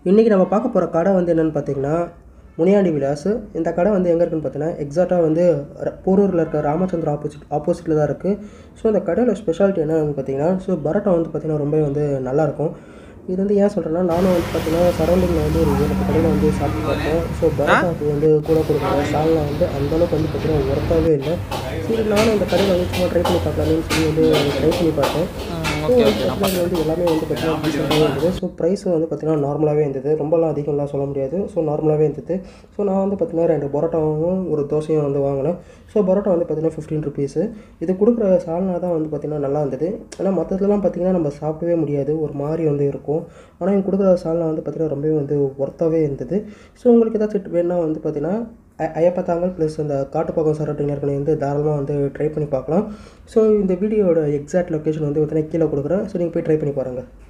இன்றைக்கி நம்ம பார்க்க போகிற கடை வந்து என்னென்னு பார்த்தீங்கன்னா முனியாண்டி விலாஸ் இந்த கடை வந்து எங்கே இருக்குன்னு பார்த்தீங்கன்னா எக்ஸாக்டாக வந்து ர- போரூரில் இருக்க ராமச்சந்திரா ஆப்போசிட் ஆப்போசிட்டில் தான் இருக்குது ஸோ இந்த கடையோட ஸ்பெஷாலிட்டி என்னன்னு பார்த்தீங்கன்னா ஸோ பரோட்டா வந்து பார்த்தீங்கன்னா ரொம்ப வந்து நல்லாயிருக்கும் இது வந்து ஏன் சொல்கிறேன்னா நானும் வந்து பார்த்தீங்கன்னா சரௌண்டிங்கில் வந்து ஒரு ஏழு கடையில் வந்து சாப்பிட்டு பார்த்தேன் ஸோ பரோட்டாக்கு வந்து கூட கொடுக்குற சால்னா வந்து அந்தளவுக்கு வந்து பார்த்தீங்கன்னா ஒர்த்தாகவே இல்லை சரி நானும் இந்த கடையில் வந்து சும்மா ட்ரை பண்ணி பார்க்கலாம்னு சொல்லி வந்து ட்ரை பண்ணி பார்த்தேன் ஸோ வந்து வந்து எல்லாமே வந்து பார்த்தீங்கன்னா டீசெண்டாகவே இருந்தது ஸோ ப்ரைஸும் வந்து பார்த்தீங்கன்னா நார்மலாகவே இருந்தது ரொம்பலாம் அதிகம்லாம் சொல்ல முடியாது ஸோ நார்மலாகவே இருந்தது ஸோ நான் வந்து பார்த்தீங்கன்னா ரெண்டு பரோட்டாவும் ஒரு தோசையும் வந்து வாங்கினேன் ஸோ பரோட்டா வந்து பார்த்தீங்கன்னா ஃபிஃப்டீன் ருபீஸு இது கொடுக்குற சால்னா தான் வந்து பார்த்தீங்கன்னா நல்லா இருந்தது ஆனால் மற்றதுலாம் பார்த்தீங்கன்னா நம்ம சாப்பிடவே முடியாது ஒரு மாதிரி வந்து இருக்கும் ஆனால் இவங்க கொடுக்குற சால்னா வந்து பார்த்தீங்கன்னா ரொம்பவே வந்து ஒர்த்தாகவே இருந்தது ஸோ உங்களுக்கு ஏதாச்சும் வேணா வந்து பார்த்தீங்கன்னா அ- ஐயப்பத்தாங்கல் ப்ளஸ் இந்த காட்டுப்பாக்கம் சரௌண்டிங் இருக்கணும் வந்து தாராளமாக வந்து ட்ரை பண்ணி பார்க்கலாம் ஸோ இந்த வீடியோட எக்ஸாக்ட் லொக்கேஷன் வந்து பார்த்தீங்கன்னா கீழே கொடுக்குறேன் ஸோ நீங்கள் போய் ட்ரை பண்ணி பாருங்கள்